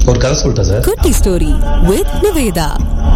ஒரு கதை சொல்லிட்டேன் சார் குட்டி story with Nivetha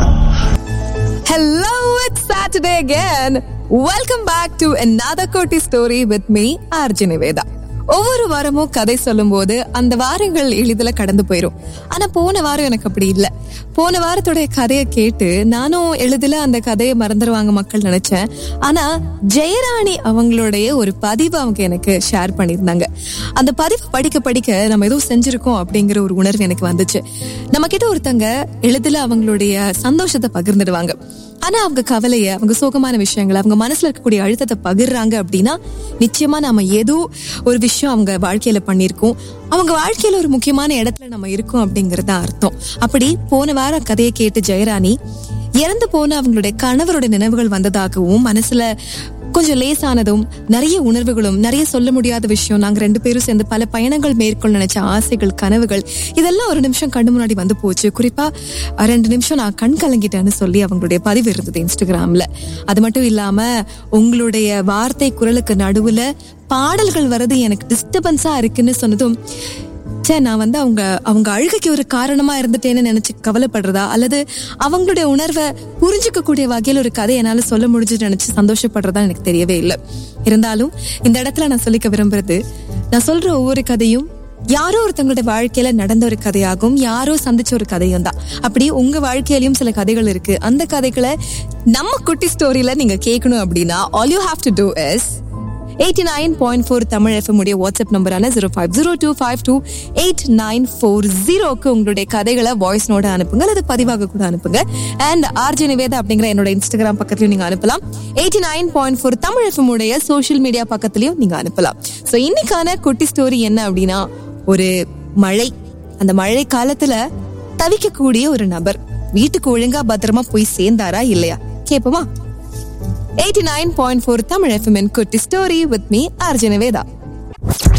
Hello, it's Saturday again. Welcome back to another Koti story with me, Arjun Niveda. ஒவ்வொரு வாரமும் கதை சொல்லும்போது அந்த வாரங்கள் எளிதில் கடந்து போயிரும் ஆனா போன வாரம் எனக்கு அப்படி இல்லை போன வாரத்தோட கதையை கேட்டு நானும் எளிதில் அந்த கதையை மறந்துடுவாங்க மக்கள் நினைச்சேன் ஆனா ஜெயராணி அவங்களுடைய ஒரு பதிவு அவங்க எனக்கு ஷேர் பண்ணியிருந்தாங்க அந்த பதிவு படிக்க படிக்க நம்ம ஏதோ செஞ்சிருக்கோம் அப்படிங்கிற ஒரு உணர்வு எனக்கு வந்துச்சு நம்ம கிட்ட ஒருத்தங்க எளிதில் அவங்களுடைய சந்தோஷத்தை பகிர்ந்துடுவாங்க ஆனா அவங்க கவலைய அவங்க சோகமான விஷயங்களை அவங்க மனசுல இருக்கக்கூடிய அழுத்தத்தை பகிர்றாங்க அப்படின்னா நிச்சயமா நாம ஏதோ ஒரு விஷயம் அவங்க வாழ்க்கையில பண்ணியிருக்கோம் அவங்க வாழ்க்கையில ஒரு முக்கியமான இடத்துல நம்ம இருக்கோம் அப்படிங்கறது அர்த்தம் அப்படி போன வாரம் கதையை கேட்டு ஜெயராணி இறந்து போன அவங்களுடைய கணவரோட நினைவுகள் வந்ததாகவும் மனசுல கொஞ்சம் லேசானதும் நிறைய உணர்வுகளும் நிறைய சொல்ல முடியாத விஷயம் நாங்க ரெண்டு பேரும் சேர்ந்து பல பயணங்கள் மேற்கொள்ள நினைச்ச ஆசைகள் கனவுகள் இதெல்லாம் ஒரு நிமிஷம் கண்ணு முன்னாடி வந்து போச்சு குறிப்பா அஹ், ரெண்டு நிமிஷம் நான் கண் கலங்கிட்டேன்னு சொல்லி அவங்களுடைய பதிவு இருந்தது இன்ஸ்டாகிராம்ல அது மட்டும் இல்லாம உங்களுடைய வார்த்தை குரலுக்கு நடுவுல பாடல்கள் வர்றது எனக்கு டிஸ்டர்பன்ஸா இருக்குன்னு சொன்னதும் ச்சே நான் வந்து அவங்க அவங்க அழுகைக்கு ஒரு காரணமா இருந்துட்டேன்னு நினைச்சு கவலைப்படுறதா அல்லது அவங்களுடைய உணர்வை புரிஞ்சுக்க கூடிய வகையில் ஒரு கதை என்னால சொல்ல முடிஞ்சுன்னு நினைச்சு சந்தோஷப்படுறதா எனக்கு தெரியவே இல்லை இருந்தாலும் இந்த இடத்துல நான் சொல்லிக்க விரும்புறது நான் சொல்ற ஒவ்வொரு கதையும் யாரோ ஒருத்தவங்களுடைய வாழ்க்கையில நடந்த ஒரு கதையாகும் யாரோ சந்திச்ச ஒரு கதையும் தான் அப்படி உங்க வாழ்க்கையிலயும் சில கதைகள் இருக்கு அந்த கதைகளை நம்ம குட்டி ஸ்டோரியில நீங்க கேட்கணும் அப்படின்னா all you have to do is eighty nine point four Tamil FM உடைய வாட்ஸ்அப் நம்பரான zero five zero two five two eight nine four ஜீரோக்கு உங்களுடைய கதைகளை வாய்ஸ் நோட அனுப்புங்க அல்லது பதிவாக கூட அனுப்புங்க அண்ட் ஆர்ஜி நிவேதா அப்படிங்கிற என்னோட இன்ஸ்டாகிராம் பக்கத்துலயும் நீங்க அனுப்பலாம் eighty nine point four Tamil FM உடைய சோஷியல் மீடியா பக்கத்துலயும் நீங்க அனுப்பலாம் ஸோ இன்னைக்கான குட்டி ஸ்டோரி என்ன அப்படின்னா ஒரு மழை அந்த மழை காலத்துல தவிக்கக்கூடிய ஒரு நபர் வீட்டுக்கு ஒழுங்கா பத்திரமா போய் சேர்ந்தாரா இல்லையா கேப்போமா 89.4 Tamil FM in Kutti Story with me, Arjuna Veda.